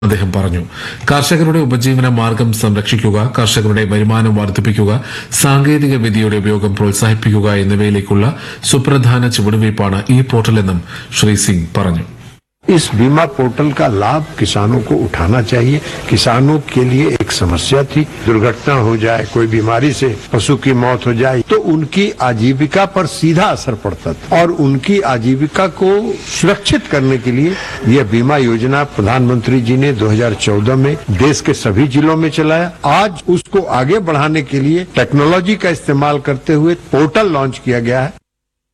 അദ്ദേഹം പറഞ്ഞു കർഷകരുടെ ഉപജീവന മാർഗം സംരക്ഷിക്കുക കർഷകരുടെ വരുമാനം വർദ്ധിപ്പിക്കുക സാങ്കേതിക വിദ്യയുടെ ഉപയോഗം പ്രോത്സാഹിപ്പിക്കുക എന്നിവയിലേക്കുള്ള സുപ്രധാന ചുവടുവയ്പ്പാണ് ഈ പോർട്ടലെന്നും ശ്രീ സിംഗ് പറഞ്ഞു इस बीमा पोर्टल का लाभ किसानों को उठाना चाहिए किसानों के लिए एक समस्या थी दुर्घटना हो जाए कोई बीमारी से पशु की मौत हो जाए तो उनकी आजीविका पर सीधा असर पड़ता था और उनकी आजीविका को सुरक्षित करने के लिए यह बीमा योजना प्रधानमंत्री जी ने 2014 में देश के सभी जिलों में चलाया आज उसको आगे बढ़ाने के लिए टेक्नोलॉजी का इस्तेमाल करते हुए पोर्टल लॉन्च किया गया है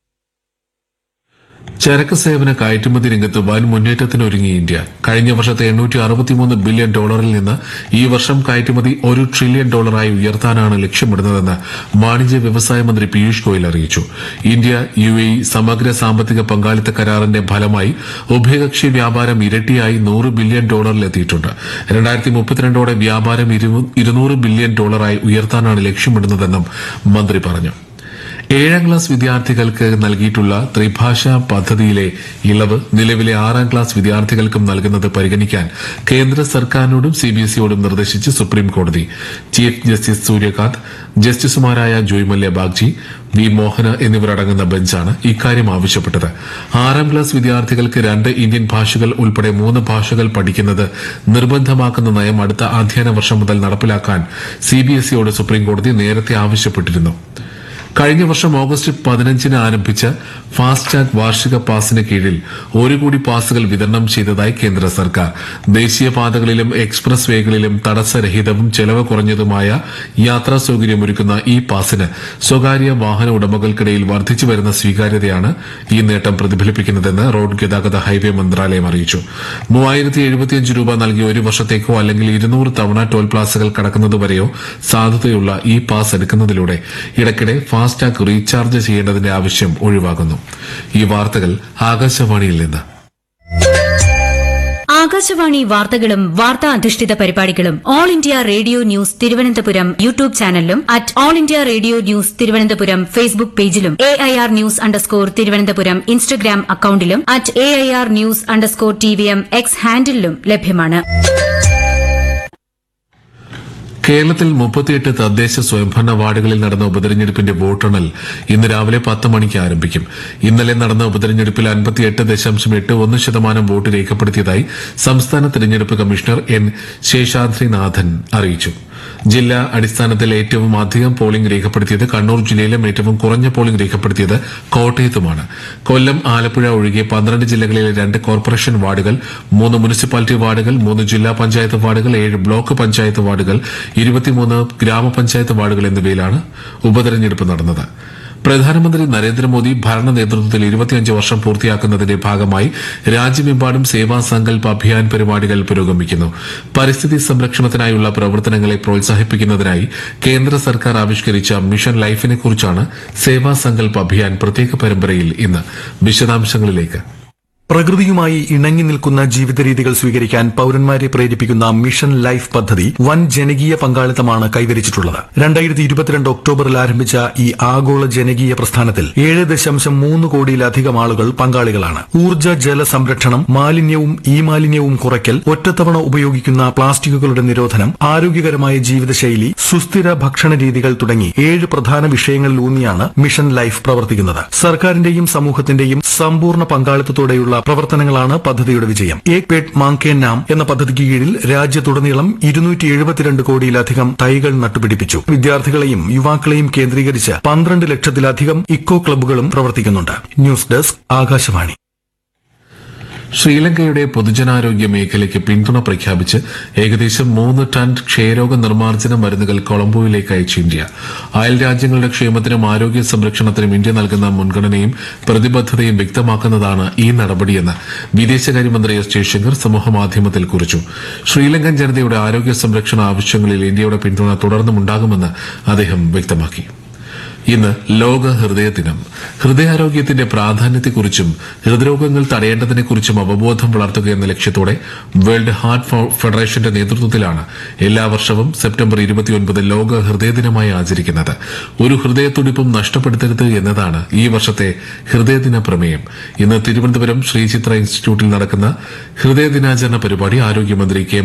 ചരക്ക് സേവന കയറ്റുമതി രംഗത്ത് വൻ മുന്നേറ്റത്തിനൊരുങ്ങി ഇന്ത്യ കഴിഞ്ഞ വർഷത്തെ എണ്ണൂറ്റി അറുപത്തിമൂന്ന് ബില്യൺ ഡോളറിൽ നിന്ന് ഈ വർഷം കയറ്റുമതി ഒരു ട്രില്യൺ ഡോളറായി ഉയർത്താനാണ് ലക്ഷ്യമിടുന്നതെന്ന് വാണിജ്യ വ്യവസായ മന്ത്രി പീയൂഷ് ഗോയൽ അറിയിച്ചു ഇന്ത്യ യു എ സമഗ്ര സാമ്പത്തിക പങ്കാളിത്ത കരാറിന്റെ ഫലമായി ഉഭയകക്ഷി വ്യാപാരം ഇരട്ടിയായി നൂറ് ബില്യൺ ഡോളറിലെത്തിയിട്ടുണ്ട് രണ്ടായിരത്തി മുപ്പത്തിരണ്ടോടെ വ്യാപാരം ഇരു- ഇരുന്നൂറ് ബില്യൺ ഡോളറായി ഉയർത്താനാണ് ലക്ഷ്യമിടുന്നതെന്നും മന്ത്രി പറഞ്ഞു ഏഴാം ക്ലാസ് വിദ്യാർത്ഥികൾക്ക് നൽകിയിട്ടുള്ള ത്രിഭാഷാ പദ്ധതിയിലെ ഇളവ് നിലവിലെ ആറാം ക്ലാസ് വിദ്യാർത്ഥികൾക്കും നൽകുന്നത് പരിഗണിക്കാൻ കേന്ദ്ര സർക്കാരിനോടും സിബിഎസ്ഇയോടും നിർദ്ദേശിച്ച് സുപ്രീം കോടതി ചീഫ് ജസ്റ്റിസ് സൂര്യകാന്ത് ജസ്റ്റിസുമാരായ ജോയ് മല്യ ബാഗ്ജി വി മോഹന എന്നിവരടങ്ങുന്ന ബെഞ്ചാണ് ഇക്കാര്യം ആവശ്യപ്പെട്ടത് ആറാം ക്ലാസ് വിദ്യാർത്ഥികൾക്ക് രണ്ട് ഇന്ത്യൻ ഭാഷകൾ ഉൾപ്പെടെ മൂന്ന് ഭാഷകൾ പഠിക്കുന്നത് നിർബന്ധമാക്കുന്ന നയം അടുത്ത അധ്യയന വർഷം മുതൽ നടപ്പിലാക്കാൻ സിബിഎസ്ഇയോട് സുപ്രീംകോടതി നേരത്തെ ആവശ്യപ്പെട്ടിരുന്നു കഴിഞ്ഞ വർഷം ഓഗസ്റ്റ് പതിനഞ്ചിന് ആരംഭിച്ച ഫാസ്ടാഗ് വാർഷിക പാസിന് കീഴിൽ ഒരു കോടി പാസുകൾ വിതരണം ചെയ്തതായി കേന്ദ്ര സർക്കാർ ദേശീയപാതകളിലും എക്സ്പ്രസ് വേകളിലും തടസ്സരഹിതവും ചെലവ് കുറഞ്ഞതുമായ യാത്രാ സൌകര്യമൊരുക്കുന്ന ഈ പാസിന് സ്വകാര്യ വാഹന ഉടമകൾക്കിടയിൽ വർദ്ധിച്ചു വരുന്ന സ്വീകാര്യതയാണ് ഈ നേട്ടം പ്രതിഫലിപ്പിക്കുന്നതെന്ന് റോഡ് ഗതാഗത ഹൈവേ മന്ത്രാലയം അറിയിച്ചു മൂവായിരത്തി എഴുപത്തിയഞ്ച് രൂപ നൽകി ഒരു വർഷത്തേക്കോ അല്ലെങ്കിൽ ഇരുന്നൂറ് തവണ ടോൾ പ്ലാസകൾ കടക്കുന്നതുവരെയോ സാധുതയുള്ള ഈ പാസ് എടുക്കുന്നതിലൂടെ ഇടയ്ക്കിടെ ഫാസ്ടാഗ് റീചാർജ് ചെയ്യേണ്ടതിന്റെ ആവശ്യം ഒഴിവാകുന്നു ഈ വാർത്തകൾ ആകാശവാണിയിൽ നിന്ന് ആകാശവാണി വാർത്തകളും വാർത്താ അധിഷ്ഠിത പരിപാടികളും all India radio news Thiruvananthapuram YouTube ചാനലിലും at all India radio news Thiruvananthapuram Facebook പേജിലും A I R news underscore Thiruvananthapuram Instagram അക്കൌണ്ടിലും at A I R news underscore T V M X ഹാൻഡിലും ലഭ്യമാണ് കേരളത്തിൽ മുപ്പത്തിയെട്ട് തദ്ദേശ സ്വയംഭരണ വാർഡുകളിൽ നടന്ന ഉപതെരഞ്ഞെടുപ്പിന്റെ വോട്ടെണ്ണൽ ഇന്ന് രാവിലെ പത്ത് മണിക്ക് ആരംഭിക്കും ഇന്നലെ നടന്ന ഉപതെരഞ്ഞെടുപ്പിൽ അൻപത്തിയെട്ട് ദശാംശം എട്ട് ഒന്ന് ശതമാനം വോട്ട് രേഖപ്പെടുത്തിയതായി സംസ്ഥാന തെരഞ്ഞെടുപ്പ് കമ്മീഷണർ എൻ ശേഷാദ്രിനാഥൻ അറിയിച്ചു ജില്ലാ അടിസ്ഥാനത്തിൽ ഏറ്റവും അധികം പോളിംഗ് രേഖപ്പെടുത്തിയത് കണ്ണൂർ ജില്ലയിലും ഏറ്റവും കുറഞ്ഞ പോളിംഗ് രേഖപ്പെടുത്തിയത് കോട്ടയത്തുമാണ് കൊല്ലം ആലപ്പുഴ ഒഴികെ പന്ത്രണ്ട് ജില്ലകളിലെ രണ്ട് കോർപ്പറേഷൻ വാർഡുകൾ മൂന്ന് മുനിസിപ്പാലിറ്റി വാർഡുകൾ മൂന്ന് ജില്ലാ പഞ്ചായത്ത് വാർഡുകൾ ഏഴ് ബ്ലോക്ക് പഞ്ചായത്ത് വാർഡുകൾ ഇരുപത്തിമൂന്ന് ഗ്രാമപഞ്ചായത്ത് വാർഡുകൾ എന്നിവയിലാണ് ഉപതെരഞ്ഞെടുപ്പ് നടന്നത് പ്രധാനമന്ത്രി നരേന്ദ്രമോദി ഭരണ നേതൃത്വത്തിൽ ഇരുപത്തിയഞ്ച് വർഷം പൂർത്തിയാക്കുന്നതിന്റെ ഭാഗമായി രാജ്യമെമ്പാടും സേവാ സങ്കൽപ് അഭിയാൻ പരിപാടികൾ പുരോഗമിക്കുന്നു പരിസ്ഥിതി സംരക്ഷണത്തിനായുള്ള പ്രവർത്തനങ്ങളെ പ്രോത്സാഹിപ്പിക്കുന്നതിനായി കേന്ദ്ര സർക്കാർ ആവിഷ്കരിച്ച മിഷൻ ലൈഫിനെക്കുറിച്ചാണ് സേവാ സങ്കൽപ് അഭിയാൻ പ്രത്യേക പരമ്പരയിൽ ഇന്ന് വിശദാംശങ്ങളിലേക്ക് പ്രകൃതിയുമായി ഇണങ്ങി നിൽക്കുന്ന ജീവിത രീതികൾ സ്വീകരിക്കാൻ പൌരന്മാരെ പ്രേരിപ്പിക്കുന്ന മിഷൻ ലൈഫ് പദ്ധതി വൻ ജനകീയ പങ്കാളിത്തമാണ് കൈവരിച്ചിട്ടുള്ളത് രണ്ടായിരത്തി ഇരുപത്തിരണ്ട് ഒക്ടോബറിൽ ആരംഭിച്ച ഈ ആഗോള ജനകീയ പ്രസ്ഥാനത്തിൽ ഏഴ് ദശാംശം മൂന്ന് കോടിയിലധികം ആളുകൾ പങ്കാളികളാണ് ഊർജ്ജ ജല സംരക്ഷണം മാലിന്യവും ഈ മാലിന്യവും കുറയ്ക്കൽ ഒറ്റത്തവണ ഉപയോഗിക്കുന്ന പ്ലാസ്റ്റിക്കുകളുടെ നിരോധനം ആരോഗ്യകരമായ ജീവിതശൈലി സുസ്ഥിര ഭക്ഷണ രീതികൾ തുടങ്ങി ഏഴ് പ്രധാന വിഷയങ്ങളിലൂന്നിയാണ് മിഷൻ ലൈഫ് പ്രവർത്തിക്കുന്നത് സർക്കാരിന്റെയും സമൂഹത്തിന്റെയും സമ്പൂർണ്ണ പങ്കാളിത്തത്തോടെയുള്ള പ്രവർത്തനങ്ങളാണ് പദ്ധതിയുടെ വിജയം ഏക് പേട്ട് മാങ്കേ നാം എന്ന പദ്ധതിക്ക് കീഴിൽ രാജ്യത്തുടനീളം ഇരുന്നൂറ്റി എഴുപത്തിരണ്ട് കോടിയിലധികം തൈകൾ നട്ടുപിടിപ്പിച്ചു വിദ്യാർത്ഥികളെയും യുവാക്കളെയും കേന്ദ്രീകരിച്ച് പന്ത്രണ്ട് ലക്ഷത്തിലധികം ഇക്കോ ക്ലബ്ബുകളും പ്രവർത്തിക്കുന്നുണ്ട് ന്യൂസ് ഡെസ്ക് ആകാശവാണി ശ്രീലങ്കയുടെ പൊതുജനാരോഗ്യ മേഖലയ്ക്ക് പിന്തുണ പ്രഖ്യാപിച്ച് ഏകദേശം മൂന്ന് ടൺ ക്ഷയരോഗ നിർമ്മാർജ്ജന മരുന്നുകൾ കൊളംബോയിലേക്ക് അയച്ചു ഇന്ത്യ അയൽ രാജ്യങ്ങളുടെ ക്ഷേമത്തിനും ആരോഗ്യ സംരക്ഷണത്തിനും ഇന്ത്യ നൽകുന്ന മുൻഗണനയും പ്രതിബദ്ധതയും വ്യക്തമാക്കുന്നതാണ് ഈ നടപടിയെന്ന് വിദേശകാര്യമന്ത്രി എസ് ജയശങ്കർ സമൂഹമാധ്യമത്തിൽ കുറിച്ചു ശ്രീലങ്കൻ ജനതയുടെ ആരോഗ്യ സംരക്ഷണ ആവശ്യങ്ങളിൽ ഇന്ത്യയുടെ പിന്തുണ തുടർന്നുമുണ്ടാകുമെന്ന് അദ്ദേഹം വ്യക്തമാക്കി ഇന്ന് ലോക ഹൃദയ ദിനം ഹൃദയാരോഗ്യത്തിന്റെ പ്രാധാന്യത്തെക്കുറിച്ചും ഹൃദ്രോഗങ്ങൾ തടയേണ്ടതിനെക്കുറിച്ചും അവബോധം വളർത്തുക എന്ന ലക്ഷ്യത്തോടെ വേൾഡ് ഹാർട്ട് ഫൗ- ഫെഡറേഷന്റെ നേതൃത്വത്തിലാണ് എല്ലാ വർഷവും സെപ്റ്റംബർ ഇരുപത്തിയൊൻപത് ലോക ഹൃദയ ദിനമായി ആചരിക്കുന്നത് ഒരു ഹൃദയത്തുടിപ്പും നഷ്ടപ്പെടുത്തരുത് എന്നതാണ് ഈ വർഷത്തെ ഹൃദയദിന പ്രമേയം ഇന്ന് തിരുവനന്തപുരം ശ്രീചിത്ര ഇൻസ്റ്റിറ്റ്യൂട്ടിൽ നടക്കുന്ന ഹൃദയ ദിനാചരണ പരിപാടി ആരോഗ്യമന്ത്രി കെ